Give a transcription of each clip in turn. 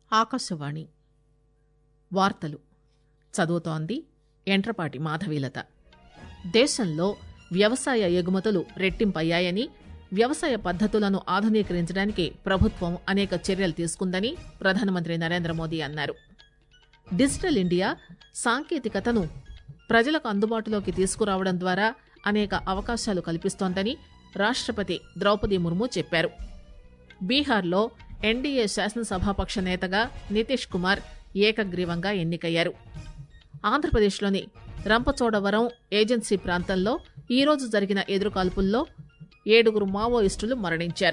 ఆకాశవాణి వార్తలు చదువుతోంది ఎంట్రపాటి మాధవీలత దేశంలో వ్యవసాయ ఎగుమతులు రెట్టింపయ్యాయని వ్యవసాయ పద్దతులను ఆధునీకరించడానికి ప్రభుత్వం అనేక చర్యలు తీసుకుందని ప్రధానమంత్రి నరేంద్ర మోదీ అన్నారు డిజిటల్ ఇండియా సాంకేతికతను ప్రజలకు అందుబాటులోకి తీసుకురావడం ద్వారా అనేక అవకాశాలు కల్పిస్తోందని రాష్టపతి ద్రౌపది ముర్ము చెప్పారు బీహార్లో ఎన్డీఏ శాసనసభాపక్ష నేతగా నితీష్ కుమార్ ఏకగ్రీవంగా ఎన్నికయ్యారు ఆంధ్రప్రదేశ్లోని రంపచోడవరం ఏజెన్సీ ప్రాంతంలో ఈరోజు జరిగిన ఎదురుకాల్పుల్లో ఏడుగురు మావోయిస్టులు మరణించారు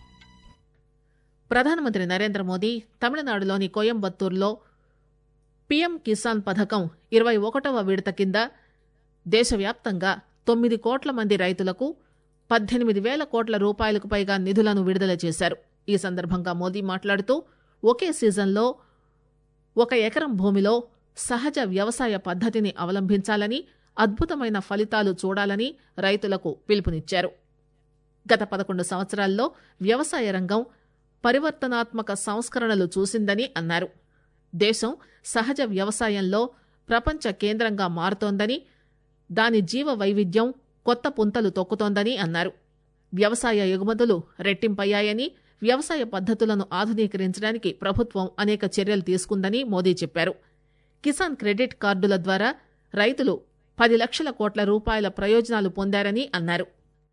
ప్రధానమంత్రి నరేంద్ర మోదీ తమిళనాడులోని కోయంబత్తూరులో పీఎం కిసాన్ పథకం ఇరవై ఒకటవ విడత కింద దేశవ్యాప్తంగా తొమ్మిది కోట్ల మంది రైతులకు పద్దెనిమిది వేల కోట్ల రూపాయలకు పైగా నిధులను విడుదల చేశారు ఈ సందర్భంగా మోదీ మాట్లాడుతూ ఒకే సీజన్లో ఒక ఎకరం భూమిలో సహజ వ్యవసాయ పద్దతిని అవలంబించాలని అద్భుతమైన ఫలితాలు చూడాలని రైతులకు పిలుపునిచ్చారు గత పదకొండు సంవత్సరాల్లో వ్యవసాయ రంగం పరివర్తనాత్మక సంస్కరణలు చూసిందని అన్నారు దేశం సహజ వ్యవసాయంలో ప్రపంచ కేంద్రంగా మారుతోందని దాని జీవ వైవిధ్యం కొత్త పుంతలు తొక్కుతోందని అన్నారు వ్యవసాయ ఎగుమతులు రెట్టింపయ్యాయని వ్యవసాయ పద్దతులను ఆధునీకరించడానికి ప్రభుత్వం అనేక చర్యలు తీసుకుందని మోదీ చెప్పారు కిసాన్ క్రెడిట్ కార్డుల ద్వారా రైతులు పది లక్షల కోట్ల రూపాయల ప్రయోజనాలు పొందారని అన్నారు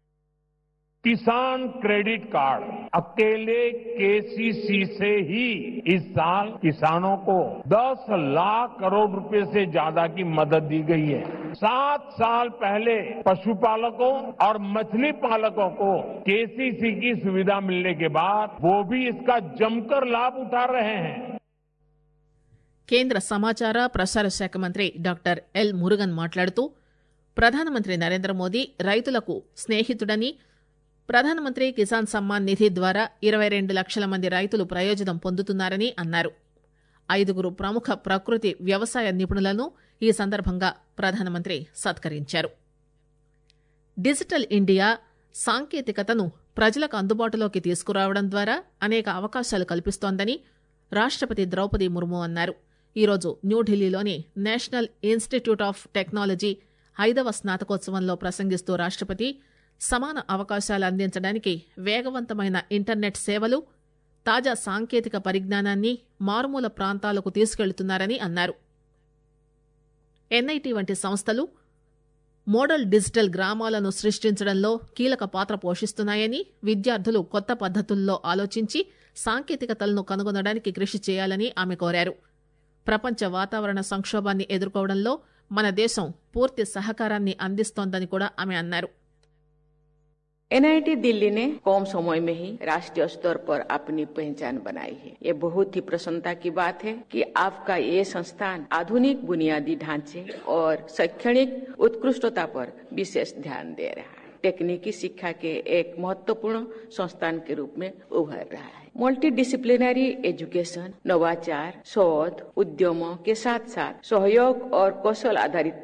किसान क्रेडिट कार्ड अकेले केसीसी से ही इस साल किसानों को 10 लाख करोड़ रुपए से ज्यादा की मदद दी गई है सात साल पहले पशुपालकों और मछली पालकों को केसीसी की सुविधा मिलने के बाद वो भी इसका जमकर लाभ उठा रहे हैं కేంద్ర సమాచార ప్రసార శాఖ మంత్రి డాక్టర్ ఎల్ మురుగన్ మాట్లాడుతూ ప్రధానమంత్రి నరేంద్ర మోదీ రైతులకు స్నేహితుడని ప్రధానమంత్రి కిసాన్ సమ్మాన్ నిధి ద్వారా ఇరవై రెండు లక్షల మంది రైతులు ప్రయోజనం పొందుతున్నారని అన్నారు ఐదుగురు ప్రముఖ ప్రకృతి వ్యవసాయ నిపుణులను ఈ సందర్భంగా ప్రధానమంత్రి సత్కరించారు డిజిటల్ ఇండియా సాంకేతికతను ప్రజలకు అందుబాటులోకి తీసుకురావడం ద్వారా అనేక అవకాశాలు కల్పిస్తోందని రాష్టపతి ద్రౌపది ముర్ము అన్నారు ఈరోజు న్యూఢిల్లీలోని నేషనల్ ఇన్స్టిట్యూట్ ఆఫ్ టెక్నాలజీ ఐదవ స్నాతకోత్సవంలో ప్రసంగిస్తూ రాష్టపతి సమాన అవకాశాలు అందించడానికి వేగవంతమైన ఇంటర్నెట్ సేవలు తాజా సాంకేతిక పరిజ్ఞానాన్ని మారుమూల ప్రాంతాలకు తీసుకెళ్తున్నారని అన్నారు ఎన్ఐటి వంటి సంస్థలు మోడల్ డిజిటల్ గ్రామాలను సృష్టించడంలో కీలక పాత్ర పోషిస్తున్నాయని విద్యార్థులు కొత్త పద్దతుల్లో ఆలోచించి సాంకేతికతలను కనుగొనడానికి కృషి చేయాలని ఆమె కోరారు ప్రపంచ వాతావరణ సంక్షోభాన్ని ఎదుర్కోవడంలో మన దేశం పూర్తి సహకారాన్ని అందిస్తోందని కూడా ఆమె అన్నారు एनआईटी दिल्ली ने कम समय में ही राष्ट्रीय स्तर पर अपनी पहचान बनाई है ये बहुत ही प्रसन्नता की बात है कि आपका ये संस्थान आधुनिक बुनियादी ढांचे और शैक्षणिक उत्कृष्टता पर विशेष ध्यान दे रहा है तकनीकी शिक्षा के एक महत्वपूर्ण संस्थान के रूप में उभर रहा है मल्टी डिसिप्लिनरी एजुकेशन नवाचार शोध उद्यमों के साथ साथ सहयोग और कौशल आधारित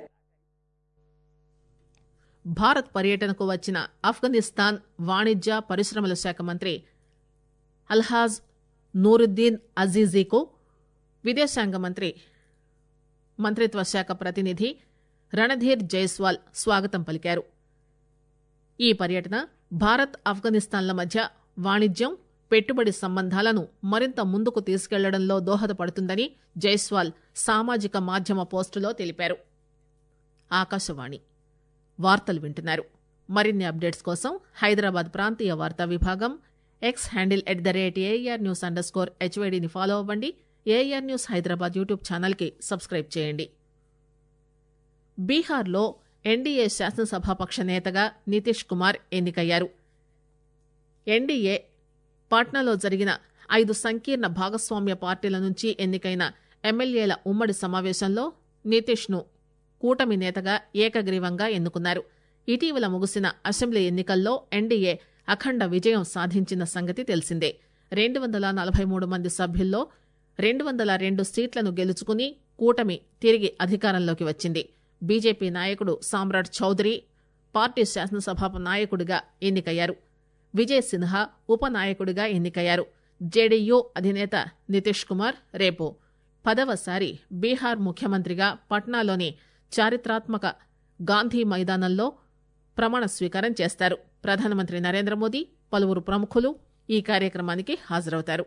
భారత్ పర్యటనకు వచ్చిన ఆఫ్ఘనిస్తాన్ వాణిజ్య పరిశ్రమల శాఖ మంత్రి అల్హాజ్ నూరుద్దీన్ అజీజీకు విదేశాంగ మంత్రి మంత్రిత్వ శాఖ ప్రతినిధి రణధీర్ జైస్వాల్ స్వాగతం పలికారు ఈ పర్యటన భారత్ ఆఫ్ఘనిస్తాన్ల మధ్య వాణిజ్యం పెట్టుబడి సంబంధాలను మరింత ముందుకు తీసుకెళ్లడంలో దోహదపడుతుందని జైస్వాల్ సామాజిక మాధ్యమ పోస్టులో తెలిపారు ఆకాశవాణి వార్తలు వింటున్నారు మరిన్ని అప్డేట్స్ కోసం హైదరాబాద్ ప్రాంతీయ వార్తా విభాగం X handle at the rate AR news underscore score హెచ్వైడిని ఫాలో అవ్వండి ఏఆర్ న్యూస్ హైదరాబాద్ యూట్యూబ్ ఛానల్కి సబ్స్క్రైబ్ చేయండి బీహార్లో ఎన్డీఏ శాసనసభాపక్ష నేతగా నితీష్ కుమార్ ఎన్నికయ్యారు ఎన్డీఏ పాట్నాలో జరిగిన ఐదు సంకీర్ణ భాగస్వామ్య పార్టీల నుంచి ఎన్నికైన ఎమ్మెల్యేల ఉమ్మడి సమావేశంలో నితీష్ను కూటమి నేతగా ఏకగ్రీవంగా ఎన్నుకున్నారు ఇటీవల ముగిసిన అసెంబ్లీ ఎన్నికల్లో ఎన్డీఏ అఖండ విజయం సాధించిన సంగతి తెలిసిందే రెండు వందల నలభై మూడు మంది సభ్యుల్లో రెండు వందల రెండు సీట్లను గెలుచుకుని కూటమి తిరిగి అధికారంలోకి వచ్చింది బీజేపీ నాయకుడు సామ్రాట్ చౌదరి పార్టీ శాసనసభ నాయకుడిగా ఎన్నికయ్యారు విజయ్ సిన్హా ఉపనాయకుడిగా ఎన్నికయ్యారు జేడీయూ అధినేత నితీష్ కుమార్ రేపు పదవసారి బీహార్ ముఖ్యమంత్రిగా పట్నాలోని చారిత్రాత్మక గాంధీ మైదానంలో ప్రమాణ స్వీకారం చేస్తారు ప్రధానమంత్రి నరేంద్ర మోదీ పలువురు ప్రముఖులు ఈ కార్యక్రమానికి హాజరవుతారు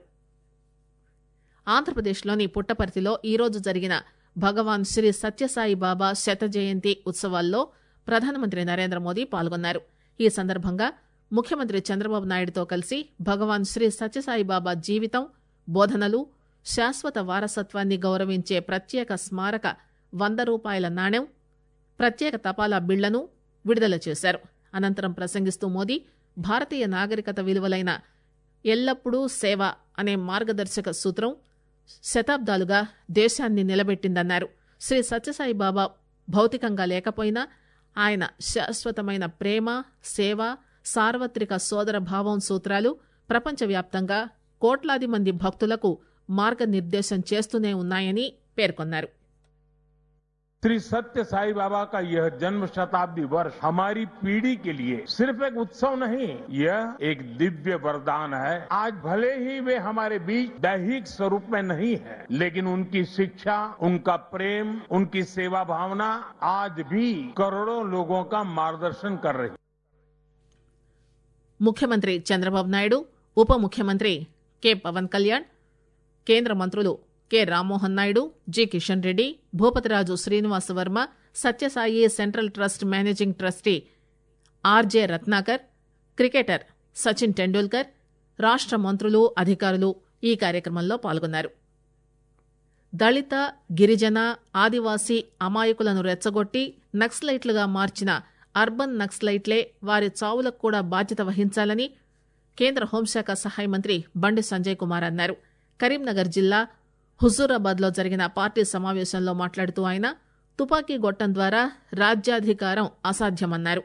ఆంధ్రప్రదేశ్లోని పుట్టపర్తిలో ఈరోజు జరిగిన భగవాన్ శ్రీ సత్యసాయి బాబా శత జయంతి ఉత్సవాల్లో ప్రధానమంత్రి నరేంద్ర మోదీ పాల్గొన్నారు ఈ సందర్భంగా ముఖ్యమంత్రి చంద్రబాబు నాయుడుతో కలిసి భగవాన్ శ్రీ సత్యసాయి బాబా జీవితం బోధనలు శాశ్వత వారసత్వాన్ని గౌరవించే ప్రత్యేక స్మారక వంద రూపాయల నాణెం ప్రత్యేక తపాలా బిళ్లను విడుదల చేశారు అనంతరం ప్రసంగిస్తూ మోదీ భారతీయ నాగరికత విలువలైన ఎల్లప్పుడూ సేవ అనే మార్గదర్శక సూత్రం శతాబ్దాలుగా దేశాన్ని నిలబెట్టిందన్నారు శ్రీ సత్యసాయి బాబా భౌతికంగా లేకపోయినా ఆయన శాశ్వతమైన ప్రేమ సేవ సార్వత్రిక సోదర భావం సూత్రాలు ప్రపంచవ్యాప్తంగా కోట్లాది మంది భక్తులకు మార్గనిర్దేశం చేస్తూనే ఉన్నాయని పేర్కొన్నారు श्री सत्य साई बाबा का यह जन्म शताब्दी वर्ष हमारी पीढ़ी के लिए सिर्फ एक उत्सव नहीं यह एक दिव्य वरदान है आज भले ही वे हमारे बीच दैहिक स्वरूप में नहीं है लेकिन उनकी शिक्षा उनका प्रेम उनकी सेवा भावना आज भी करोड़ों लोगों का मार्गदर्शन कर रही है ముఖ్యమంత్రి చంద్రబాబు నాయుడు ఉప ముఖ్యమంత్రి కె పవన్ కళ్యాణ్ కేంద్ర మంత్రులు K Rammohan Naidu G Kishan Reddy Bhupathiraju Srinivasa Varma Sathya Sai central trust managing trustee RJ Ratnakar cricketer Sachin Tendulkar రాష్ట మంత్రులు అధికారులు ఈ కార్యక్రమంలో పాల్గొన్నారు దళిత గిరిజన ఆదివాసీ అమాయకులను రెచ్చగొట్టి నక్సలైట్లుగా మార్చిన అర్బన్ నక్సలైట్లే వారి చావులకు కూడా బాధ్యత వహించాలని కేంద్ర హోంశాఖ సహాయ మంత్రి బండి సంజయ్ కుమార్ అన్నారు కరీంనగర్ జిల్లా హుజూరాబాద్ లో జరిగిన పార్టీ సమావేశంలో మాట్లాడుతూ ఆయన తుపాకీ గొట్టం ద్వారా రాజ్యాధికారం అసాధ్యమన్నారు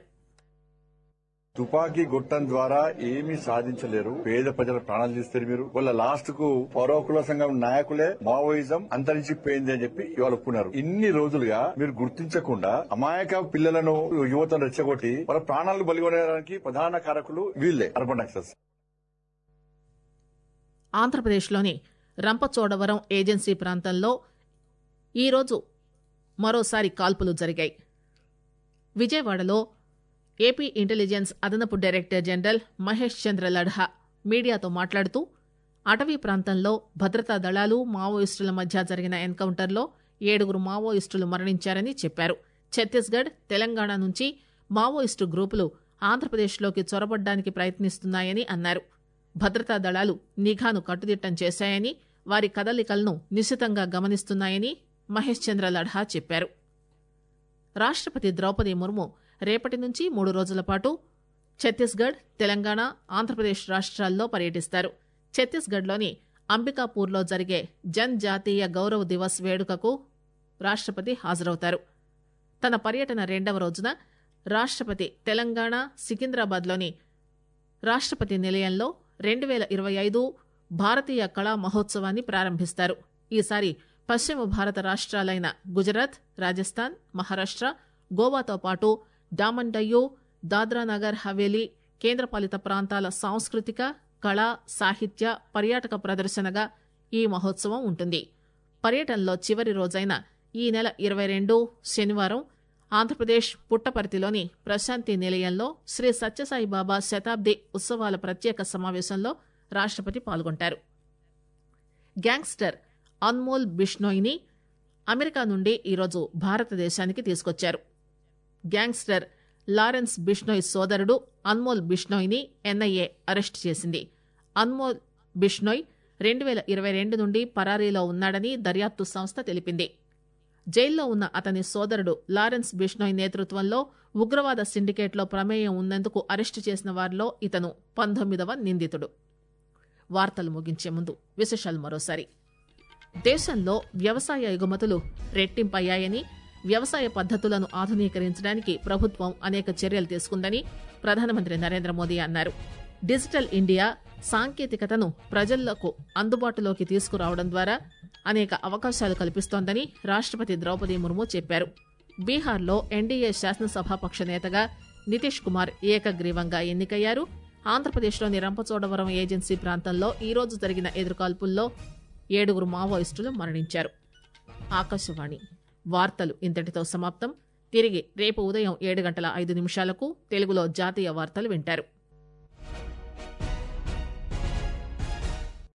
తుపాకీ గొట్టం ద్వారా ఏమీ సాధించలేరు పేద ప్రజల ప్రాణాలు తీస్తారు మీరు వాళ్ళ లాస్ట్ కు పౌరకుల సంఘం నాయకులే మావోయిజం అంతరించిపోయింది అని చెప్పి ఇవాళ ఒప్పుకున్నారు ఇన్ని రోజులుగా మీరు గుర్తించకుండా అమాయక పిల్లలను యువతను రెచ్చగొట్టి వాళ్ళ ప్రాణాలను బలిగొనడానికి ప్రధాన కారకులు వీళ్ళే అర్బన్ నక్సల్స్ ఆంధ్రప్రదేశ్లోని రంపచోడవరం ఏజెన్సీ ప్రాంతంలో ఈరోజు మరోసారి కాల్పులు జరిగాయి విజయవాడలో ఏపీ ఇంటెలిజెన్స్ అదనపు డైరెక్టర్ జనరల్ మహేష్ చంద్ర లడ్హా మీడియాతో మాట్లాడుతూ అటవీ ప్రాంతంలో భద్రతా దళాలు మావోయిస్టుల మధ్య జరిగిన ఎన్కౌంటర్లో ఏడుగురు మావోయిస్టులు మరణించారని చెప్పారు ఛత్తీస్గఢ్ తెలంగాణ నుంచి మావోయిస్టు గ్రూపులు ఆంధ్రప్రదేశ్లోకి చొరబడ్డానికి ప్రయత్నిస్తున్నాయని అన్నారు భద్రతా దళాలు నిఘాను కట్టుదిట్టం చేశాయని వారి కదలికలను నిశితంగా గమనిస్తున్నాయని మహేష్ చంద్ర లడ్హా చెప్పారు రాష్టపతి ద్రౌపది ముర్ము రేపటి నుంచి మూడు రోజుల పాటు ఛత్తీస్గఢ్ తెలంగాణ ఆంధ్రప్రదేశ్ రాష్ట్రాల్లో పర్యటిస్తారు ఛత్తీస్గఢ్లోని అంబికాపూర్లో జరిగే జన్ జాతీయ గౌరవ్ దివస్ వేడుకకు రాష్టపతి హాజరవుతారు తన పర్యటన రెండవ రోజున రాష్టపతి తెలంగాణ సికింద్రాబాద్లోని రాష్టపతి నిలయంలో రెండు వేల ఇరవై ఐదు భారతీయ కళా మహోత్సవాన్ని ప్రారంభిస్తారు ఈసారి పశ్చిమ భారత రాష్ట్రాలైన గుజరాత్ రాజస్థాన్ మహారాష్ట్ర గోవాతో పాటు డామన్ డయ్యూ దాద్రా నగర్ హవేలీ కేంద్రపాలిత ప్రాంతాల సాంస్కృతిక కళా సాహిత్య పర్యాటక ప్రదర్శనగా ఈ మహోత్సవం ఉంటుంది పర్యటనలో చివరి రోజైన ఈ నెల ఇరవై రెండు శనివారం ఆంధ్రప్రదేశ్ పుట్టపర్తిలోని ప్రశాంతి నిలయంలో శ్రీ సత్యసాయి బాబా శతాబ్ది ఉత్సవాల ప్రత్యేక సమావేశంలో రాష్టపతి పాల్గొంటారు గ్యాంగ్స్టర్ అన్మోల్ బిష్నోయ్ని అమెరికా నుండి ఈరోజు భారతదేశానికి తీసుకొచ్చారు గ్యాంగ్స్టర్ లారెన్స్ బిష్నోయ్ సోదరుడు అన్మోల్ బిష్నోయ్ని ఎన్ఐఏ అరెస్ట్ చేసింది అన్మోల్ బిష్నోయ్ రెండు వేల ఇరవై రెండు నుండి పరారీలో ఉన్నాడని దర్యాప్తు సంస్థ తెలిపింది జైల్లో ఉన్న అతని సోదరుడు లారెన్స్ బిష్నోయ్ నేతృత్వంలో ఉగ్రవాద సిండికేట్లో ప్రమేయం ఉన్నందుకు అరెస్టు చేసిన వారిలో ఇతను పంతొమ్మిదవ నిందితుడు వార్తలు ముగించే ముందు విశేషాలు మరోసారి దేశంలో వ్యవసాయ ఎగుమతులు రెట్టింపయ్యాయని వ్యవసాయ పద్దతులను ఆధునీకరించడానికి ప్రభుత్వం అనేక చర్యలు తీసుకుందని ప్రధానమంత్రి నరేంద్ర మోదీ అన్నారు డిజిటల్ ఇండియా సాంకేతికతను ప్రజలకు అందుబాటులోకి తీసుకురావడం ద్వారా అనేక అవకాశాలు కల్పిస్తోందని రాష్టపతి ద్రౌపది ముర్ము చెప్పారు బీహార్లో ఎన్డీఏ శాసనసభాపక్ష నేతగా నితీష్ కుమార్ ఏకగ్రీవంగా ఎన్నికయ్యారు ఆంధ్రప్రదేశ్లోని రంపచోడవరం ఏజెన్సీ ప్రాంతంలో ఈ రోజు జరిగిన ఎదురుకాల్పుల్లో ఏడుగురు మావోయిస్టులు మరణించారు ఆకాశవాణి వార్తలు ఇంతటితో సమాప్తం తిరిగి రేపు ఉదయం ఏడు గంటల ఐదు నిమిషాలకు తెలుగులో జాతీయ వార్తలు వింటారు